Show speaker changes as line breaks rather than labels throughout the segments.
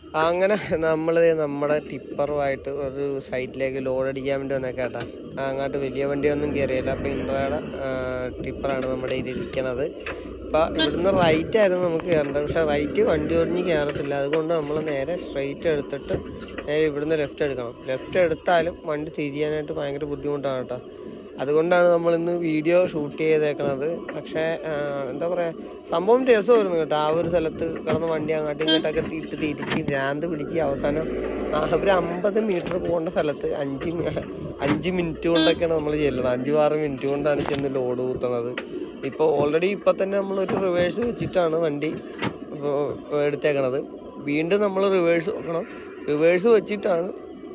അങ്ങനെ നമ്മൾ നമ്മുടെ ടിപ്പറുമായിട്ട് ഒരു സൈറ്റിലേക്ക് ലോഡ് അടിക്കാൻ വേണ്ടി വന്നേക്കാം കേട്ടാ അങ്ങോട്ട് വലിയ വണ്ടിയൊന്നും കയറിയില്ല അപ്പം ഇൻട്രയുടെ ടിപ്പറാണ് നമ്മുടെ ഇതിൽ ഇരിക്കണത് അപ്പം ഇവിടുന്ന് റൈറ്റ് ആയിരുന്നു നമുക്ക് കയറേണ്ടത് പക്ഷെ റൈറ്റ് വണ്ടി ഒടിഞ്ഞ് കയറത്തില്ല അതുകൊണ്ട് നമ്മൾ നേരെ സ്ട്രൈറ്റ് എടുത്തിട്ട് നേരെ ഇവിടുന്ന് ലെഫ്റ്റ് എടുക്കണം ലെഫ്റ്റ് എടുത്താലും വണ്ടി തിരിയാനായിട്ട് ഭയങ്കര ബുദ്ധിമുട്ടാണ് കേട്ടോ അതുകൊണ്ടാണ് നമ്മൾ ഇന്ന് വീഡിയോ ഷൂട്ട് ചെയ്തേക്കണത് പക്ഷേ ആ, എന്താ പറയാ സംഭവം രസമായിരുന്നു കേട്ടോ ആ ഒരു സ്ഥലത്ത് കിടന്ന് വണ്ടി അങ്ങോട്ടും ഇങ്ങോട്ടൊക്കെ ഇട്ട് തിരിച്ച് ഭ്രാന്ത് പിടിച്ച് അവസാനം ആ ഒരു അമ്പത് മീറ്റർ പോകേണ്ട സ്ഥലത്ത് അഞ്ച് മി- അഞ്ച് മിനിറ്റ് കൊണ്ടൊക്കെയാണ് നമ്മൾ ചെല്ലണത് അഞ്ച് ആറ് മിനിറ്റ് കൊണ്ടാണ് ചെന്ന് ലോഡ് കൂത്തണത് ഇപ്പോൾ ഓൾറെഡി ഇപ്പം തന്നെ നമ്മൾ ഒരു റിവേഴ്സ് വെച്ചിട്ടാണ് വണ്ടി ഇപ്പൊ എടുത്തേക്കണത് വീണ്ടും നമ്മൾ റിവേഴ്സ് വെക്കണം റിവേഴ്സ് വെച്ചിട്ടാണ്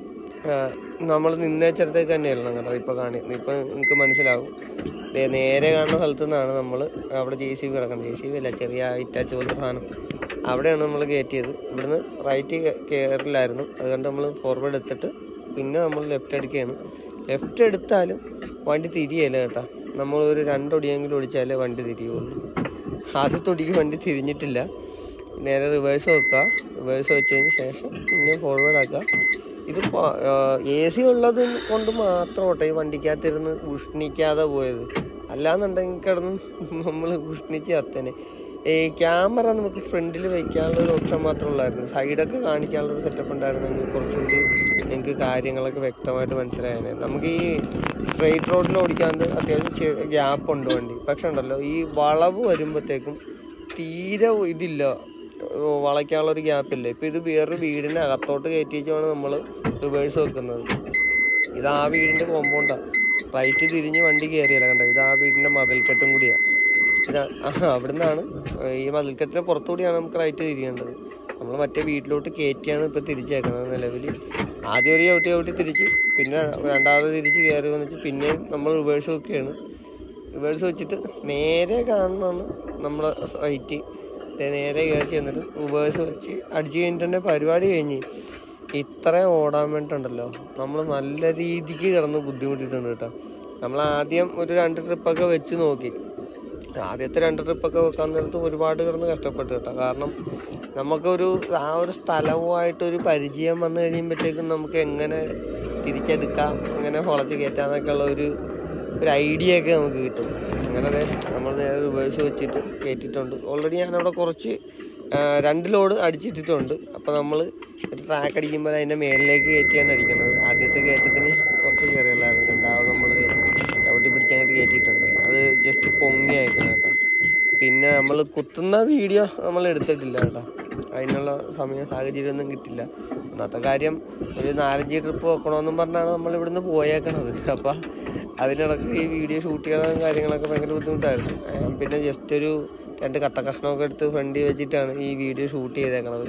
നമ്മൾ നിന്നേച്ചിടത്തേക്ക് തന്നെയല്ല കേട്ടോ ഇപ്പൊ കാണി ഇപ്പൊ നിങ്ങൾക്ക് മനസ്സിലാവും ദേ നേരെ കാണുന്ന സ്ഥലത്തു നിന്നാണ് നമ്മൾ അവിടെ ജെ സി ബി കിടക്കണം ജെ സി ബി അല്ല ചെറിയ ഇറ്റാച്ച് പോലത്തെ സാധനം അവിടെയാണ് നമ്മൾ കയറ്റിയത് ഇവിടുന്ന് റൈറ്റ് കയറില്ലായിരുന്നു അതുകൊണ്ട് നമ്മൾ ഫോർവേഡ് എടുത്തിട്ട് പിന്നെ നമ്മൾ ലെഫ്റ്റ് എടുക്കുകയാണ് ലെഫ്റ്റ് എടുത്താലും വണ്ടി തിരിയല്ല കേട്ടോ നമ്മൾ ഒരു രണ്ടൊടിയെങ്കിലും ഒടിച്ചാലേ വണ്ടി തിരിയുള്ളൂ ആദ്യത്തെ ഒടിക്ക് വണ്ടി തിരിഞ്ഞിട്ടില്ല നേരെ റിവേഴ്സ് വെക്കുക റിവേഴ്സ് വെച്ചതിന് ശേഷം പിന്നെ ഫോർവേഡ് ആക്കുക ഇത് എ സി ഉള്ളത് കൊണ്ട് മാത്രം കേട്ടോ ഈ വണ്ടിക്കകത്തിരുന്ന് ഉഷ്ണിക്കാതെ പോയത് അല്ലാന്നുണ്ടെങ്കിൽ കിടന്ന് നമ്മൾ ഉഷ്ണിച്ച് കത്തനെ ഈ ക്യാമറ നമുക്ക് ഫ്രണ്ടിൽ വയ്ക്കാനുള്ള ഒരു ഓപ്ഷൻ മാത്രമേ ഉള്ളായിരുന്നു സൈഡൊക്കെ കാണിക്കാനുള്ള ഒരു സെറ്റപ്പ് ഉണ്ടായിരുന്നെങ്കിൽ കുറച്ചുകൂടി എനിക്ക് കാര്യങ്ങളൊക്കെ വ്യക്തമായിട്ട് മനസ്സിലായേനെ നമുക്ക് ഈ സ്ട്രെയിറ്റ് റോഡിൽ ഓടിക്കാണ്ട് അത്യാവശ്യം ഗ്യാപ്പ് ഉണ്ട് വണ്ടി പക്ഷെ ഉണ്ടല്ലോ ഈ വളവ് വരുമ്പോഴത്തേക്കും തീരെ ഇതില്ല ഓ, വളയ്ക്കാനുള്ള ഒരു ഗ്യാപ്പില്ല ഇപ്പൊ ഇത് വേറൊരു വീടിന്റെ അകത്തോട്ട് കയറ്റി വെച്ചാണ് നമ്മൾ റിവേഴ്സ് വെക്കുന്നത് ഇത് ആ വീടിന്റെ കോമ്പൗണ്ടാ റൈറ്റ് തിരിഞ്ഞ് വണ്ടി കയറിയല്ല കണ്ട ഇത് ആ വീടിന്റെ മതിൽക്കെട്ടും കൂടിയാ ഇതാ അവിടുന്നാണ് ഈ മതിൽക്കെട്ടിന്റെ പുറത്തുകൂടിയാണ് നമുക്ക് റൈറ്റ് തിരിയേണ്ടത് നമ്മൾ മറ്റേ വീട്ടിലോട്ട് കയറ്റിയാണ് ഇപ്പൊ തിരിച്ചേക്കുന്നത് നിലവിൽ ആദ്യം ഒരു ചവിട്ടി ചവിട്ടി തിരിച്ച് പിന്നെ രണ്ടാമത് തിരിച്ച് കയറി വന്നിട്ട് പിന്നെയും നമ്മൾ റിവേഴ്സ് വെക്കുകയാണ് റിവേഴ്സ് വെച്ചിട്ട് നേരെ കാണുന്നതാണ് നമ്മുടെ സൈറ്റ് ദേ നേരെ കയറി ചെന്നിട്ട് റിവേഴ്സ് വെച്ച് അടിച്ച് കഴിഞ്ഞിട്ടുണ്ടെ പരിപാടി കഴിഞ്ഞ് ഇത്രയും ഓടാൻ വേണ്ടിയിട്ടുണ്ടല്ലോ നമ്മൾ നല്ല രീതിക്ക് കിടന്ന് ബുദ്ധിമുട്ടിയിട്ടുണ്ട് കേട്ടോ നമ്മൾ ആദ്യം ഒരു രണ്ട് ട്രിപ്പൊക്കെ വെച്ച് നോക്കി ആദ്യത്തെ രണ്ട് ട്രിപ്പൊക്കെ വെക്കാൻ നേരത്ത് ഒരുപാട് കിടന്ന് കഷ്ടപ്പെട്ടു കേട്ടോ കാരണം നമുക്കൊരു ആ ഒരു സ്ഥലവുമായിട്ട് ഒരു പരിചയം വന്നു കഴിയുമ്പോഴത്തേക്കും നമുക്ക് എങ്ങനെ തിരിച്ചെടുക്കാം എങ്ങനെ ഹോളച്ച് കയറ്റാന്നൊക്കെ ഉള്ള ഒരു ഒരു ഐഡിയ ഒക്കെ നമുക്ക് കിട്ടും അങ്ങനെ ദേ നമ്മൾ നേരെ റിവേഴ്സ് വെച്ചിട്ട് കയറ്റിയിട്ടുണ്ട് ഓൾറെഡി ഞാനവിടെ കുറച്ച് ആ, രണ്ട് ലോഡ് അടിച്ചിട്ടിട്ടുണ്ട് അപ്പോൾ നമ്മൾ ഒരു ട്രാക്ക് അടിക്കുമ്പോൾ അതിൻ്റെ മേളിലേക്ക് കയറ്റിയാണ് അടിക്കുന്നത് ആദ്യത്തെ കയറ്റത്തിന് കുറച്ച് കയറിയല്ലായിരുന്നു രണ്ടാമത് നമ്മൾ ചവിട്ടി പിടിച്ചങ്ങോട്ട് കയറ്റിയിട്ടുണ്ട് അത് ജസ്റ്റ് പൊങ്ങി അയക്കണം കേട്ടോ പിന്നെ നമ്മൾ കുത്തുന്ന വീഡിയോ നമ്മൾ എടുത്തിട്ടില്ല കേട്ടോ അതിനുള്ള സമയം സാഹചര്യം ഒന്നും കിട്ടില്ല ഒന്നാമത്തെ കാര്യം ഒരു നാലഞ്ച് ട്രിപ്പ് വെക്കണമെന്നും പറഞ്ഞാണ് നമ്മൾ ഇവിടുന്ന് പോയേക്കണത് അപ്പം അതിനിടക്ക് ഈ വീഡിയോ ഷൂട്ട് ചെയ്യണം കാര്യങ്ങളൊക്കെ ഭയങ്കര ബുദ്ധിമുട്ടായിരുന്നു ഏർ പിന്നെ ജസ്റ്റ് ഒരു രണ്ട് കട്ട കഷ്ണമൊക്കെ എടുത്ത് ഫ്രണ്ടിൽ വെച്ചിട്ടാണ് ഈ വീഡിയോ ഷൂട്ട് ചെയ്തേക്കണത്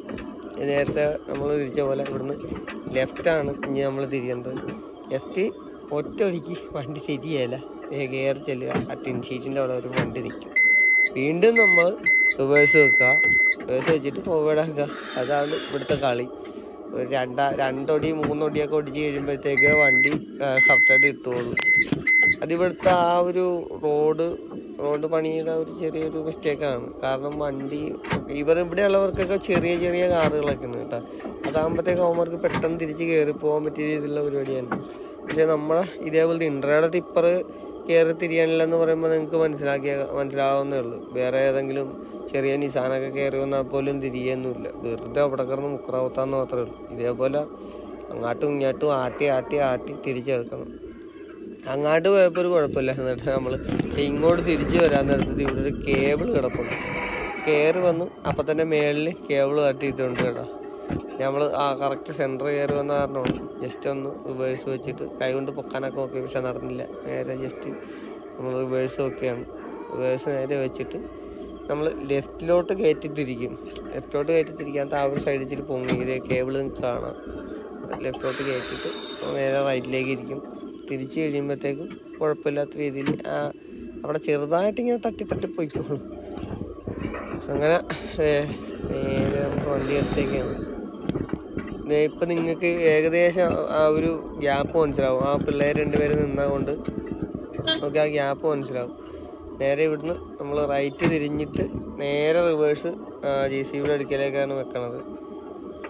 ഇത് നേരത്തെ നമ്മൾ തിരിച്ച പോലെ ഇവിടുന്ന് ലെഫ്റ്റാണ് ഇനി നമ്മൾ തിരിയേണ്ടത് ലെഫ്റ്റ് ഒറ്റയൊടിക്ക് വണ്ടി ശരിയല്ല കയറി ചെല്ലുക ആ ടിൻ ഷീറ്റിൻ്റെ അവിടെ ഒരു വണ്ടി നിൽക്കും വീണ്ടും നമ്മൾ റിവേഴ്സ് വെക്കുക റിവേഴ്സ് വെച്ചിട്ട് ഫോർവേഡ് ആക്കുക അതാണ് ഇവിടുത്തെ കളി ഒരു രണ്ടാ രണ്ടൊടി മൂന്നൊടിയൊക്കെ ഒടിച്ച് കഴിയുമ്പോഴത്തേക്ക് വണ്ടി കറക്റ്റായിട്ട് കിട്ടുള്ളൂ അതിവിടുത്തെ ആ ഒരു റോഡ് റോഡ് പണിയുടെ ഒരു ചെറിയൊരു മിസ്റ്റേക്കാണ് കാരണം വണ്ടി ഇവർ ഇവിടെയുള്ളവർക്കൊക്കെ ചെറിയ ചെറിയ കാറുകളൊക്കെ ഉണ്ട് കേട്ടോ അതാകുമ്പോഴത്തേക്ക് അവന്മാർക്ക് പെട്ടെന്ന് തിരിച്ച് കയറി പോകാൻ പറ്റിയ രീതിയിലുള്ള പരിപാടിയാണ് പക്ഷെ നമ്മളെ ഇതേപോലത്തെ ഇൻട്രയുടെ ടിപ്പർ കയറി തിരിയാനില്ലെന്ന് പറയുമ്പോൾ നിങ്ങൾക്ക് മനസ്സിലാക്കിയ മനസ്സിലാവുന്നേ ഉള്ളൂ വേറെ ഏതെങ്കിലും ചെറിയ നിസാനൊക്കെ കയറി വന്നാൽ പോലും തിരിയൊന്നുമില്ല വെറുതെ അവിടെ കിടന്ന് മുക്കറാവത്താന്ന് മാത്രമേ ഉള്ളൂ ഇതേപോലെ അങ്ങാട്ടും ഇങ്ങോട്ടും ആട്ടി ആട്ടി ആട്ടി തിരിച്ചെടുക്കണം അങ്ങാട്ട് പോയപ്പോൾ ഒരു കുഴപ്പമില്ല എന്നിട്ട് നമ്മൾ ഇങ്ങോട്ട് തിരിച്ചു വരാൻ നേരത്ത് ഇവിടെ ഒരു കേബിൾ കിടപ്പുണ്ട് കയറി വന്ന് അപ്പം തന്നെ മേളിൽ കേബിൾ തട്ടിയിട്ടുണ്ട് കേട്ടോ നമ്മൾ ആ കറക്റ്റ് സെൻറ്റർ കയറി വന്ന കാരണമാണ് ജസ്റ്റ് ഒന്ന് റിവേഴ്സ് വെച്ചിട്ട് കൈ കൊണ്ട് പൊക്കാനൊക്കെ നോക്കി പക്ഷെ നടന്നില്ല നേരെ ജസ്റ്റ് നമ്മൾ റിവേഴ്സ് നോക്കിയാണ് റിവേഴ്സ് നേരെ വെച്ചിട്ട് നമ്മൾ ലെഫ്റ്റിലോട്ട് കയറ്റി തിരിക്കും ലെഫ്റ്റിലോട്ട് കയറ്റി തിരിക്കാത്ത ആ ഒരു സൈഡിൽ ഇച്ചിരി പൊങ്ങി ഇതേ കേബിൾ നിങ്ങൾക്ക് കാണാം ലെഫ്റ്റിലോട്ട് കയറ്റിയിട്ട് നേരെ റൈറ്റിലേക്ക് ഇരിക്കും തിരിച്ച് കഴിയുമ്പോഴത്തേക്കും കുഴപ്പമില്ലാത്ത രീതിയിൽ ആ അവിടെ ചെറുതായിട്ട് ഇങ്ങനെ തട്ടി തട്ടി പോയിക്കോളും അങ്ങനെ ദേ നേരെ നമുക്ക് വണ്ടി എടുത്തേക്കാണ് ദേ ഇപ്പം നിങ്ങൾക്ക് ഏകദേശം ആ ഒരു ഗ്യാപ്പ് മനസ്സിലാവും ആ പിള്ളേർ രണ്ടുപേരും നിന്നതുകൊണ്ട് നമുക്ക് ആ ഗ്യാപ്പ് മനസ്സിലാവും നേരെ ഇവിടുന്ന് നമ്മൾ റൈറ്റ് തിരിഞ്ഞിട്ട് നേരെ റിവേഴ്സ് ജെ സി ബിയുടെ അടുക്കലേക്കാണ് വെക്കണത്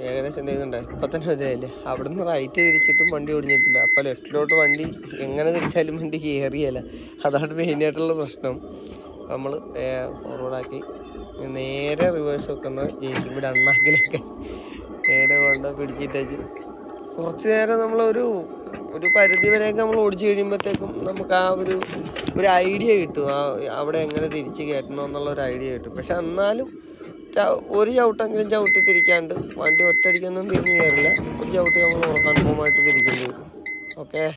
ഏകദേശം ചെയ്യുന്നുണ്ട് ഇപ്പം തന്നെ മനസ്സിലായില്ലേ അവിടെ നിന്ന് റൈറ്റ് തിരിച്ചിട്ടും വണ്ടി ഓടിഞ്ഞിട്ടില്ല അപ്പോൾ ലെഫ്റ്റിലോട്ട് വണ്ടി എങ്ങനെ തിരിച്ചാലും വണ്ടി കയറിയല്ല അതാണ് മെയിനായിട്ടുള്ള പ്രശ്നം നമ്മൾ ഫോർവേഡാക്കി നേരെ റിവേഴ്സ് വെക്കുന്ന ജെ സി ബിയുടെ അണ്ണാക്കിലൊക്കെ നേരെ കൊണ്ട് പിടിച്ചിട്ടേച്ച് കുറച്ച് നേരം നമ്മളൊരു ഒരു പരിധി വരെയൊക്കെ നമ്മൾ ഓടിച്ചു കഴിയുമ്പോഴത്തേക്കും നമുക്ക് ആ ഒരു ഒരു ഐഡിയ കിട്ടും ആ അവിടെ എങ്ങനെ തിരിച്ച് കയറ്റണം എന്നുള്ള ഒരു ഐഡിയ കിട്ടും പക്ഷെ എന്നാലും ച- ഒരു ചവിട്ടെങ്കിലും ചവിട്ടി തിരിക്കാണ്ട് വണ്ടി ഒറ്റയടിക്കൊന്നും തിരിഞ്ഞു കയറില്ല ഒരു ചവിട്ടി നമ്മൾ കൺഫേം ആയിട്ട് തിരിക്കേണ്ടി വരും ഓക്കെ